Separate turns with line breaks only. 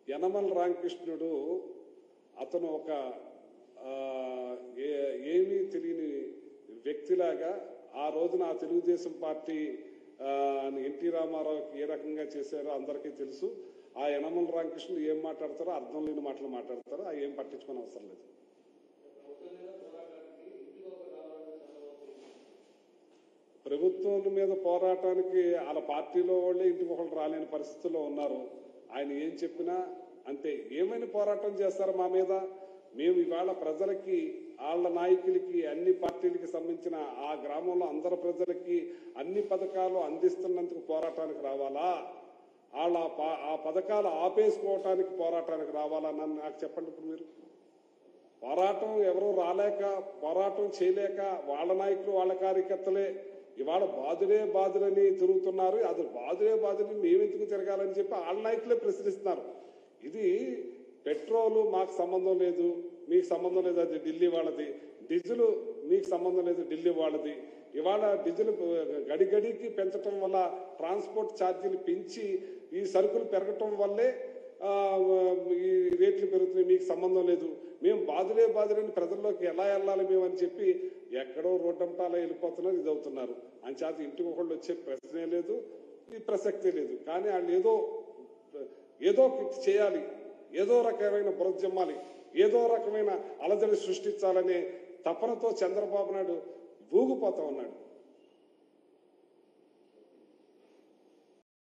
యనమల రామకృష్ణుడు అతను ఒక ఆ, ఏ- ఏమీ తెలియని వ్యక్తిలాగా ఆ రోజున ఆ తెలుగుదేశం పార్టీ ఆ, ఎన్టీ రామారావుకి ఏ రకంగా చేశారో అందరికీ తెలుసు ఆ యనమల రామకృష్ణుడు ఏం మాట్లాడతారో అర్థం లేని మాటలు మాట్లాడతారో ఆ ఏం పట్టించుకోని అవసరం లేదు ప్రభుత్వం మీద పోరాటానికి వాళ్ళ పార్టీలో వాళ్ళే ఇంటికి ఒకళ్ళు రాలేని పరిస్థితుల్లో ఉన్నారు ఆయన ఏం చెప్పినా అంతే ఏమైనా పోరాటం చేస్తారు మా మీద మేము ఇవాళ ప్రజలకి వాళ్ళ నాయకులకి అన్ని పార్టీలకి సంబంధించిన ఆ గ్రామంలో అందరు ప్రజలకి అన్ని పథకాలు అందిస్తున్నందుకు పోరాటానికి రావాలా వాళ్ళ ఆ ప- ఆ పథకాలు ఆపేసుకోవటానికి పోరాటానికి రావాలా నన్ను నాకు చెప్పండి ఇప్పుడు మీరు పోరాటం ఎవరు రాలేక పోరాటం చేయలేక వాళ్ళ నాయకులు వాళ్ళ కార్యకర్తలే ఇవాళ బాధుడే బాధులని తిరుగుతున్నారు అది బాధుడే బాధుని మేమెందుకు తిరగాలని చెప్పి వాళ్ళ నాయకులే ప్రశ్నిస్తున్నారు ఇది పెట్రోలు మాకు సంబంధం లేదు మీకు సంబంధం లేదు అది ఢిల్లీ వాళ్ళది డీజిల్ మీకు సంబంధం లేదు ఢిల్లీ వాళ్ళది ఇవాళ డీజిల్ గడి గడికి పెంచడం వల్ల ట్రాన్స్పోర్ట్ ఛార్జీలు పెంచి ఈ సరుకులు పెరగటం వల్లే ఆ, ఈ రేట్లు పెరుగుతున్నాయి మీకు సంబంధం లేదు మేము బాధులే బాధులని ప్రజల్లోకి ఎలా వెళ్ళాలి మేము అని చెప్పి ఎక్కడో రోడ్డంటాలో వెళ్ళిపోతున్నారు ఇది అవుతున్నారు అంచేత ఇంటికి ఒకళ్ళు వచ్చే ప్రశ్నే లేదు ఈ ప్రసక్తే లేదు కానీ వాళ్ళు ఏదో ఏదో ఒకటి చేయాలి ఏదో రకమైన బురజమ్మాలి ఏదో రకమైన అలజడి సృష్టించాలనే తపనతో చంద్రబాబు నాయుడు ఊగిపోతా ఉన్నాడు